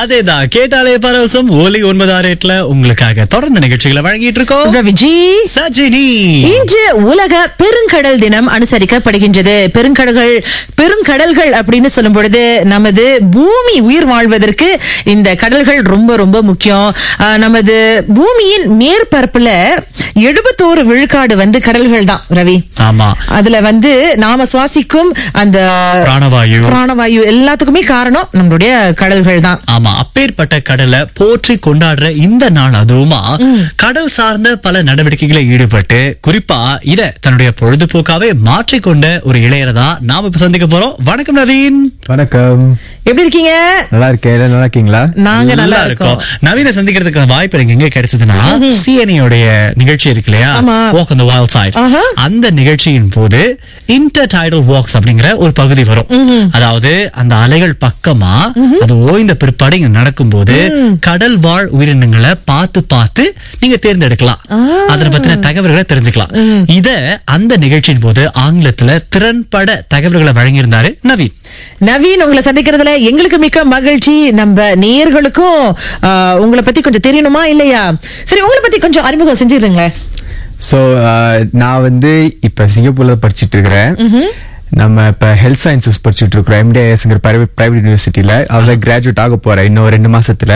அதேதான் கேட்டாலே பரவசம் ஒலி ஒன்பது ஆறு எட்டுல உங்களுக்காக தொடர்ந்து நிகழ்ச்சிகளை வழங்கிட்டு இருக்கோம் ரவிஜி சஜினி இன்று உலக பெருங்கடல் தினம் அனுசரிக்கப்படுகின்றது பெருங்கடல்கள் பெருங்கடல்கள் அப்படின்னு சொல்லும் பொழுது நமது பூமி உயிர் வாழ்வதற்கு இந்த கடல்கள் ரொம்ப ரொம்ப முக்கியம் ஆஹ், நமது பூமியின் மேற்பரப்புல எழுபத்தோரு விழுக்காடு வந்து கடல்கள் தான் ரவி ஆமா அதுல வந்து நாம சுவாசிக்கும் அந்த பிராணவாயு பிராணவாயு எல்லாத்துக்குமே காரணம் நம்மளுடைய கடல்கள் தான் ஆமா அப்பேற்பட்ட கடலை போற்றி கொண்டாடுற இந்த நாள் அதுவுமா கடல் சார்ந்த பல நடவடிக்கைகளை ஈடுபட்டு குறிப்பா இத தன்னுடைய பொழுதுபோக்காவே மாற்றிக்கொண்ட ஒரு இளையரை தான் நாம இப்ப சந்திக்க போறோம் வணக்கம் நவீன் வணக்கம் எப்படி இருக்கீங்க நல்லா இருக்கேன் எல்லாரும் நல்லா இருக்கீங்களா நாங்க நல்லா இருக்கோம் நவீன சந்திக்கிறதுக்கு வாய்ப்பு எனக்கு எங்க கிடைச்சதுன்னா சிஎன்இயோடைய நிகழ்ச்சி இருக்கு இல்லையா ஆமா. வாக் அந்த wild side ஆஹா. அந்த நிகழ்ச்சியின் போது இன்டர் டைடல் வாக்ஸ் அப்படிங்கிற ஒரு பகுதி வரும் அதாவது அந்த அலைகள் பக்கமா அது ஓய்ந்த பிற்பாடு இங்க நடக்கும்போது கடல் வாழ் உயிரினங்களை பார்த்து பார்த்து நீங்க தேர்ந்தெடுக்கலாம் அதனை பத்தின தகவல்களை தெரிஞ்சுக்கலாம் இத அந்த நிகழ்ச்சியின் போது ஆங்கிலத்துல திறன்பட தகவல்களை வழங்கியிருந்தாரு நவீன் நவீன் உங்களை சந்திக்கிறதுல எங்களுக்கு மிக்க மகிழ்ச்சி நம்ம நேயர்களுக்கும் ஆஹ், உங்களை பத்தி கொஞ்சம் தெரியணுமா இல்லையா சரி உங்களை பத்தி கொஞ்சம் அறிமுகம் செஞ்சிருங்களேன் ஸோ நான் வந்து இப்ப சிங்கப்பூர்ல படிச்சிட்டு இருக்கிறேன் நம்ம இப்ப ஹெல்த் சயின்சஸ் படிச்சுட்டு இருக்கிறோம் எம்டிஐஎஸ்ங்கிற பிரைவேட் பிரைவேட் யூனிவர்சிட்டியில அதுல கிராஜுவேட் ஆக போறேன் இன்னும் ரெண்டு மாசத்துல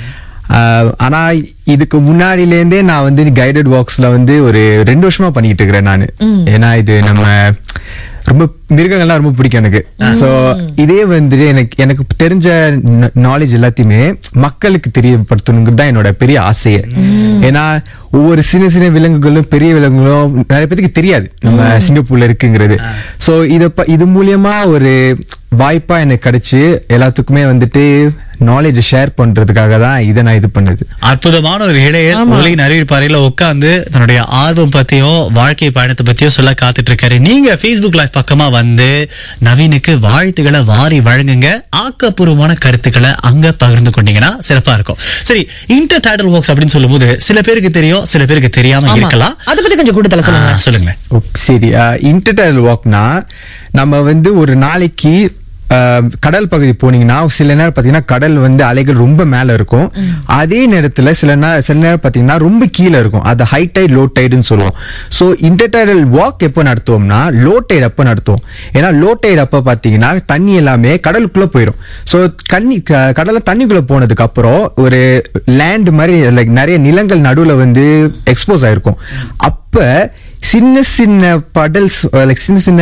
ஆஹ், ஆனா இதுக்கு முன்னாடில இருந்தே நான் வந்து கைடட் வாக்ஸ்ல வந்து ஒரு ரெண்டு வருஷமா பண்ணிட்டு இருக்கிறேன் நான் ஏன்னா இது நம்ம ரொம்ப மிருகங்கள்லாம் ரொம்ப பிடிக்கும் எனக்கு சோ இதே வந்து எனக்கு எனக்கு தெரிஞ்ச நாலேஜ் எல்லாத்தையுமே மக்களுக்கு தெரியப்படுத்தணுங்கிறது தான் என்னோட பெரிய ஆசையே ஏன்னா ஒவ்வொரு சின்ன சின்ன விலங்குகளும் பெரிய விலங்குகளும் நிறைய பேருக்கு தெரியாது நம்ம சிங்கப்பூர்ல இருக்குங்கிறது சோ இத ப- இது மூலியமா ஒரு வாய்ப்பா எனக்கு கிடைச்சு எல்லாத்துக்குமே வந்துட்டு நாலேஜ் ஷேர் பண்றதுக்காக தான் இதை நான் இது பண்ணது அற்புதமான ஒரு இளையர் உலகின் அறிவிப்பாறையில உட்கார்ந்து தன்னுடைய ஆர்வம் பத்தியும் வாழ்க்கை பயணத்தை பத்தியும் சொல்ல காத்துட்டு இருக்காரு நீங்க Facebook லைவ் பக்கமா வந்து நவீனுக்கு வாழ்த்துக்களை வாரி வழங்குங்க ஆக்கப்பூர்வமான கருத்துக்களை அங்க பகிர்ந்து கொண்டீங்கன்னா சிறப்பா இருக்கும் சரி இன்டர் டைடல் ஒர்க்ஸ் அப்படின்னு சொல்லும்போது சில பேருக்கு தெரியும் சில பேருக்கு தெரியாம ஆமா. இருக்கலாம் அதை பத்தி கொஞ்சம் கூட்டத்துல சொல்லுங்க ஆ, சொல்லுங்களேன் ஓ, சரி இன்டர்டைல் வாக்னா நம்ம வந்து ஒரு நாளைக்கு அஹ், கடல் பகுதி போனீங்கன்னா சில நேரம் பாத்தீங்கன்னா கடல் வந்து அலைகள் ரொம்ப மேல இருக்கும் அதே நேரத்துல சில நே- சில நேரம் பாத்தீங்கன்னா ரொம்ப கீழே இருக்கும் அது ஹை டைட் லோ டைடுன்னு சொல்லுவோம் சோ இன்டர்டைடல் வாக் எப்போ நடத்துவோம்னா லோ டைட் அப்போ நடத்துவோம் ஏன்னா லோ டைட் அப்ப பாத்தீங்கன்னா தண்ணி எல்லாமே கடலுக்குள்ள போயிடும் சோ கண்ணி க- கடல்ல தண்ணிக்குள்ள போனதுக்கு அப்புறம் ஒரு லேண்ட் மாதிரி லைக் நிறைய நிலங்கள் நடுவுல வந்து எக்ஸ்போஸ் ஆயிருக்கும் அப்ப சின்ன சின்ன படல்ஸ் லைக் சின்ன சின்ன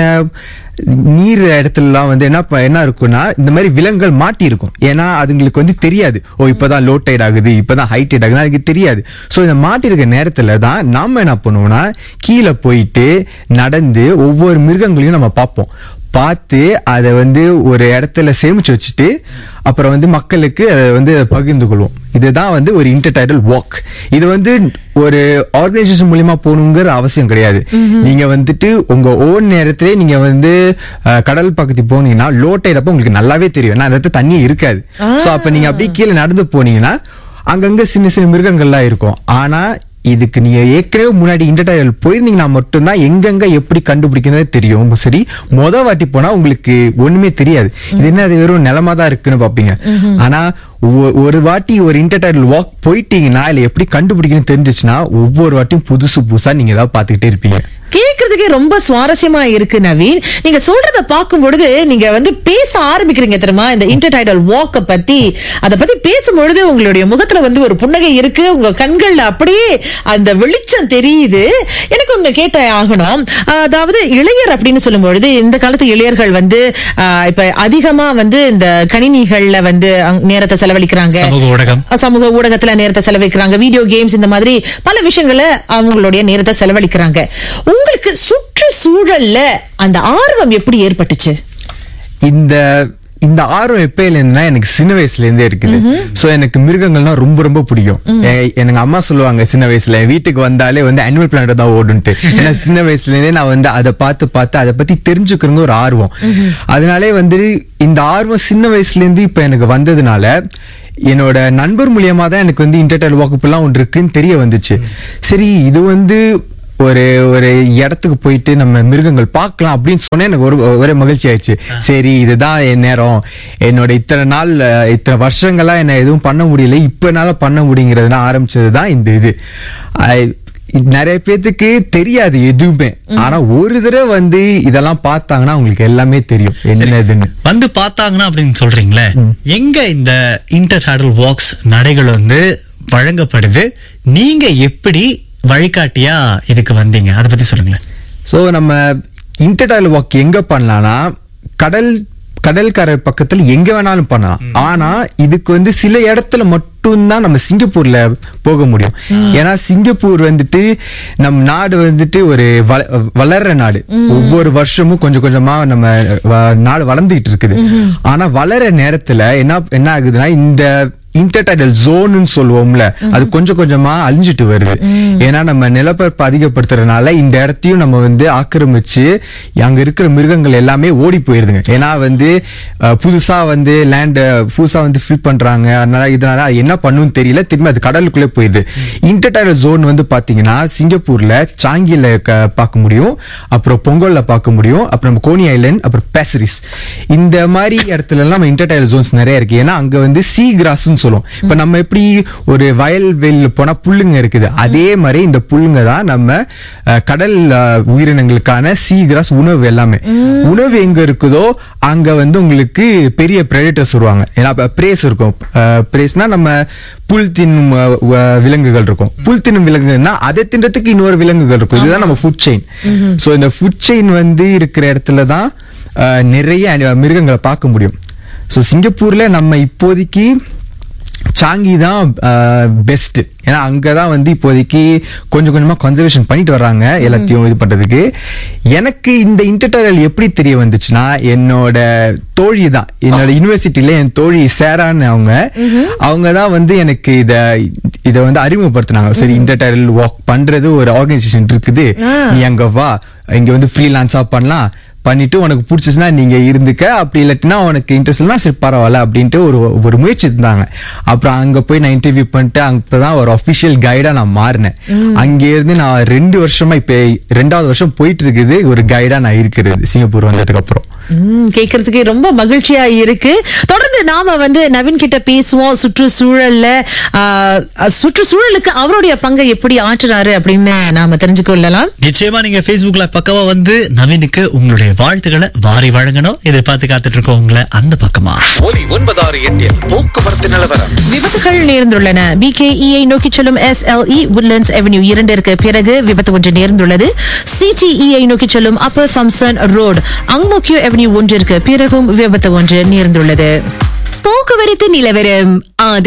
நீர் இடத்துலலாம் வந்து என்ன ப- என்ன இருக்கும்னா இந்த மாதிரி விலங்குகள் மாட்டி இருக்கும் ஏன்னா அதுங்களுக்கு வந்து தெரியாது ஓ இப்பதான் லோ டைட் ஆகுது இப்பதான் ஹை டைட் ஆகுது அதுக்கு தெரியாது சோ இந்த மாட்டி இருக்க நேரத்துல தான் நாம என்ன பண்ணுவோம்னா கீழே போயிட்டு நடந்து ஒவ்வொரு மிருகங்களையும் நம்ம பார்ப்போம் பார்த்து அதை வந்து ஒரு இடத்துல சேமிச்சு வச்சுட்டு அப்புறம் வந்து மக்களுக்கு அதை வந்து பகிர்ந்து கொள்வோம் இதுதான் வந்து ஒரு இன்டர்டைடல் வாக் இது வந்து ஒரு ஆர்கனைசேஷன் மூலியமா போகணுங்கிற அவசியம் கிடையாது நீங்க வந்துட்டு உங்க ஓன் நேரத்திலே நீங்க வந்து அஹ், கடல் பக்கத்து போனீங்கன்னா லோ டைட் அப்ப உங்களுக்கு நல்லாவே தெரியும் ஏன்னா அந்த இடத்துல தண்ணி இருக்காது சோ அப்ப நீங்க அப்படியே கீழே நடந்து போனீங்கன்னா அங்கங்க சின்ன சின்ன மிருகங்கள்லாம் இருக்கும் ஆனா இதுக்கு நீங்க ஏற்கனவே முன்னாடி இன்டர்டைல் போயிருந்தீங்கன்னா மட்டும்தான் எங்கெங்க எப்படி கண்டுபிடிக்கிறது தெரியும் சரி மொத வாட்டி போனா உங்களுக்கு ஒண்ணுமே தெரியாது இது என்ன அது வெறும் நிலமா தான் இருக்குன்னு பாப்பீங்க ஆனா ஒ- ஒரு வாட்டி ஒரு இன்டர்டைல் வாக் போயிட்டீங்கன்னா இல்ல எப்படி கண்டுபிடிக்கணும்னு தெரிஞ்சிச்சுன்னா ஒவ்வொரு வாட்டியும் புதுசு புதுசா நீங்க ஏதாவது பாத்துக்கிட்டே இருப்பீங்க கேக்குறதுக்கே ரொம்ப சுவாரஸ்யமா இருக்கு நவீன் நீங்க சொல்றத பார்க்கும் பொழுது நீங்க வந்து பேச ஆரம்பிக்கிறீங்க தெரியுமா இந்த இன்டர்டைடல் வாக்க பத்தி அத பத்தி பேசும்பொழுது உங்களுடைய முகத்துல வந்து ஒரு புன்னகை இருக்கு உங்க கண்கள்ல அப்படியே அந்த வெளிச்சம் தெரியுது எனக்கு ஒண்ணு கேட்ட ஆகணும் அதாவது இளையர் அப்படின்னு சொல்லும் பொழுது இந்த காலத்து இளையர்கள் வந்து ஆஹ், இப்ப அதிகமா வந்து இந்த கணினிகள்ல வந்து அங்க நேரத்தை செலவழிக்கிறாங்க சமூக ஊடகம் சமூக ஊடகத்துல நேரத்தை செலவழிக்கிறாங்க வீடியோ கேம்ஸ் இந்த மாதிரி பல விஷயங்களை அவங்களுடைய நேரத்தை செலவழிக்கிறாங்க உங்களுக்கு சுற்றுச்சூழல்ல அந்த ஆர்வம் எப்படி ஏற்பட்டுச்சு இந்த இந்த ஆர்வம் எப்பயில இருந்துன்னா எனக்கு சின்ன வயசுல இருந்தே இருக்குது சோ எனக்கு மிருகங்கள்னா ரொம்ப ரொம்ப பிடிக்கும் எ- எனக்கு அம்மா சொல்லுவாங்க சின்ன வயசுல என் வீட்டுக்கு வந்தாலே வந்து அனிமல் பிளானட் தான் ஓடுன்ட்டு ஏன்னா சின்ன வயசுல இருந்தே நான் வந்து அதை பார்த்து பார்த்து அதை பத்தி தெரிஞ்சுக்கிறங்க ஒரு ஆர்வம் அதனாலே வந்து இந்த ஆர்வம் சின்ன வயசுல இருந்து இப்ப எனக்கு வந்ததுனால என்னோட நண்பர் மூலியமா தான் எனக்கு வந்து இன்டர்டைல் வாக்குப்பெல்லாம் ஒன்று இருக்குன்னு தெரிய வந்துச்சு சரி இது வந்து ஒரு ஒரு இடத்துக்கு போயிட்டு நம்ம மிருகங்கள் பார்க்கலாம் அப்படின்னு சொன்னே எனக்கு ஒரு ஒரே மகிழ்ச்சி ஆயிடுச்சு சரி இதுதான் என் நேரம் என்னோட இத்தனை நாள் அஹ், இத்தனை வருஷங்களா என்ன எதுவும் பண்ண முடியல இப்ப என்னால பண்ண முடியுங்கிறதுனா ஆரம்பிச்சதுதான் இந்த இது I- நிறைய பேத்துக்கு தெரியாது எதுவுமே ஆனா ஒரு தடவை வந்து இதெல்லாம் பார்த்தாங்கன்னா உங்களுக்கு எல்லாமே தெரியும் என்னதுன்னு வந்து பார்த்தாங்கன்னா அப்படின்னு சொல்றீங்களே எங்க இந்த இன்டர் டைடல் வாக்ஸ் நடைகள் வந்து வழங்கப்படுது நீங்க எப்படி வழிகாட்டியா இதுக்கு வந்தீங்க அதை பத்தி சொல்லுங்களேன் சோ நம்ம இன்டர்டைல் வாக் எங்க பண்ணலாம்னா கடல் கடற்கரை பக்கத்துல எங்க வேணாலும் பண்ணலாம் ஆனா இதுக்கு வந்து சில இடத்துல மட்டும்தான் நம்ம சிங்கப்பூர்ல போக முடியும் ஏன்னா சிங்கப்பூர் வந்துட்டு நம் நாடு வந்துட்டு ஒரு வள- வளர்ற நாடு ஒவ்வொரு வருஷமும் கொஞ்சம் கொஞ்சமா நம்ம வ- நாடு வளர்ந்துகிட்டு இருக்குது ஆனா வளர நேரத்துல என்ன என்ன ஆகுதுன்னா இந்த இன்டர்டைடல் ஜோன்னு சொல்லுவோம்ல அது கொஞ்சம் கொஞ்சமா அழிஞ்சிட்டு வருது ஏன்னா நம்ம நிலப்பரப்பு அதிகப்படுத்துறதுனால இந்த இடத்தையும் நம்ம வந்து ஆக்கிரமிச்சு அங்க இருக்கிற மிருகங்கள் எல்லாமே ஓடி போயிருதுங்க ஏன்னா வந்து அஹ், புதுசா வந்து லேண்ட் புதுசா வந்து ஃபில் பண்றாங்க அதனால இதனால அது என்ன பண்ணுன்னு தெரியல திரும்பி அது கடலுக்குள்ளே போயிருது இன்டர்டைடல் ஜோன் வந்து பாத்தீங்கன்னா சிங்கப்பூர்ல சாங்கில க- பார்க்க முடியும் அப்புறம் பொங்கல்ல பார்க்க முடியும் அப்புறம் நம்ம கோனி ஐலண்ட் அப்புறம் பேசரிஸ் இந்த மாதிரி இடத்துல எல்லாம் நம்ம இன்டர்டைல் ஜோன்ஸ் நிறைய இருக்கு ஏன்னா அங்க வந்து சீ கிராஸ்னு சொல்லுவோம் இப்ப நம்ம எப்படி ஒரு வயல்வெளியில போனா புல்லுங்க இருக்குது அதே மாதிரி இந்த புல்லுங்க தான் நம்ம அஹ், கடல் அஹ், உயிரினங்களுக்கான சீ கிராஸ் உணவு எல்லாமே உணவு எங்க இருக்குதோ அங்க வந்து உங்களுக்கு பெரிய பிரெடிட்டர்ஸ் வருவாங்க ஏன்னா பிரேஸ் இருக்கும் பிரேஸ்னா நம்ம புல் தின்னும் அஹ், வ- விலங்குகள் இருக்கும் புல் தின்னும் விலங்குன்னா அதை தின்றதுக்கு இன்னொரு விலங்குகள் இருக்கும் இதுதான் நம்ம ஃபுட் செயின் சோ இந்த ஃபுட் செயின் வந்து இருக்கிற இடத்துல தான் அஹ், நிறைய அனி- மிருகங்களை பார்க்க முடியும் சோ சிங்கப்பூர்ல நம்ம இப்போதைக்கு சாங்கி தான் பெஸ்ட் ஏன்னா அங்கதான் வந்து இப்போதைக்கு கொஞ்சம் கொஞ்சமா கன்சர்வேஷன் பண்ணிட்டு வர்றாங்க எல்லாத்தையும் இது பண்றதுக்கு எனக்கு இந்த இன்டர்டரல் எப்படி தெரிய வந்துச்சுன்னா என்னோட தோழி தான் என்னோட யூனிவர்சிட்டில என் தோழி சேரான்னு அவங்க அவங்க தான் வந்து எனக்கு இத இத வந்து அறிமுகப்படுத்தினாங்க சரி இன்டர்டரல் வாக் பண்றது ஒரு ஆர்கனைசேஷன் இருக்குது நீ அங்க வா இங்க வந்து ஃப்ரீலான்ஸா பண்ணலாம் பண்ணிட்டு உனக்கு பிடிச்சிச்சுன்னா நீங்க இருந்துக்க அப்படி இல்லாட்டினா உனக்கு இன்ட்ரெஸ்ட் இல்லைனா சரி பரவாயில்ல அப்படின்ட்டு ஒரு ஒரு முயற்சி இருந்தாங்க அப்புறம் அங்க போய் நான் இன்டர்வியூ பண்ணிட்டு அங்கதான் ஒரு அபிஷியல் கைடா நான் மாறினேன் அங்க இருந்து நான் ரெண்டு வருஷமா இப்ப ரெண்டாவது வருஷம் போயிட்டு இருக்குது ஒரு கைடா நான் இருக்கிறது சிங்கப்பூர் வந்ததுக்கு அப்புறம் ம், கேட்கறதுக்கு ரொம்ப மகிழ்ச்சியா இருக்கு தொடர்ந்து நாம வந்து நவீன் கிட்ட பேசுவோம் சுற்றுச்சூழல்ல ஆ, சுற்றுச்சூழலுக்கு அவருடைய பங்கை எப்படி ஆற்றுறாரு அப்படின்னு நாம தெரிஞ்சு கொள்ளலாம் நிச்சயமா நீங்க Facebookல பக்கமா வந்து நவீனுக்கு உங்களுடைய வாழ்த்துக்களை வாரி வழங்கணும் எதிர்பார்த்து காத்துட்டு இருக்கோம் உங்களை அந்த பக்கமா ஒலி ஒன்பதாறு எட்டில் போக்குவரத்து நிலவரம் விபத்துகள் நேர்ந்துள்ளன பிகேஇஐ நோக்கி செல்லும் எஸ்எல்இ woodlands அவென்யூ இரண்டிற்கு பிறகு விபத்து ஒன்று நேர்ந்துள்ளது சிடிஇஐ நோக்கி செல்லும் Upper Thomson Road Ang Mo Kio Avenue ஒன்றிற்கு பிறகும் விபத்து ஒன்று நேர்ந்துள்ளது போக்குவரத்து நிலவரம்